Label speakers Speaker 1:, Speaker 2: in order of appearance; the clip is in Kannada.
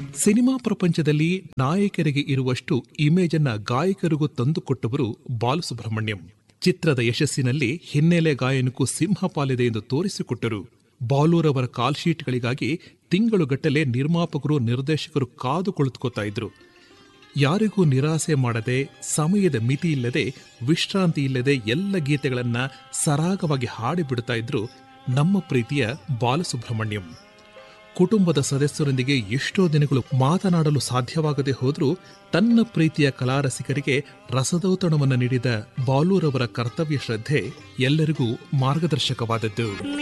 Speaker 1: ಸಿನಿಮಾ ಪ್ರಪಂಚದಲ್ಲಿ ನಾಯಕರಿಗೆ ಇರುವಷ್ಟು ಇಮೇಜ್ ಅನ್ನ ಗಾಯಕರಿಗೂ ತಂದುಕೊಟ್ಟವರು ಬಾಲಸುಬ್ರಹ್ಮಣ್ಯಂ ಚಿತ್ರದ ಯಶಸ್ಸಿನಲ್ಲಿ ಹಿನ್ನೆಲೆ ಗಾಯನಕ್ಕೂ ಸಿಂಹಪಾಲಿದೆ ಎಂದು ತೋರಿಸಿಕೊಟ್ಟರು ಬಾಲೂರವರ ಕಾಲ್ ಶೀಟ್ಗಳಿಗಾಗಿ ತಿಂಗಳುಗಟ್ಟಲೆ ನಿರ್ಮಾಪಕರು ನಿರ್ದೇಶಕರು ಕಾದು ಕುಳಿತುಕೋತಾ ಇದ್ರು ಯಾರಿಗೂ ನಿರಾಸೆ ಮಾಡದೆ ಸಮಯದ ಮಿತಿ ಇಲ್ಲದೆ ವಿಶ್ರಾಂತಿ ಇಲ್ಲದೆ ಎಲ್ಲ ಗೀತೆಗಳನ್ನ ಸರಾಗವಾಗಿ ಹಾಡಿಬಿಡ್ತಾ ಇದ್ರು ನಮ್ಮ ಪ್ರೀತಿಯ ಬಾಲಸುಬ್ರಹ್ಮಣ್ಯಂ ಕುಟುಂಬದ ಸದಸ್ಯರೊಂದಿಗೆ ಎಷ್ಟೋ ದಿನಗಳು ಮಾತನಾಡಲು ಸಾಧ್ಯವಾಗದೆ ಹೋದರೂ ತನ್ನ ಪ್ರೀತಿಯ ಕಲಾರಸಿಕರಿಗೆ ರಸದೌತಣವನ್ನು ನೀಡಿದ ಬಾಲೂರವರ ಕರ್ತವ್ಯ ಶ್ರದ್ಧೆ ಎಲ್ಲರಿಗೂ ಮಾರ್ಗದರ್ಶಕವಾದದ್ದು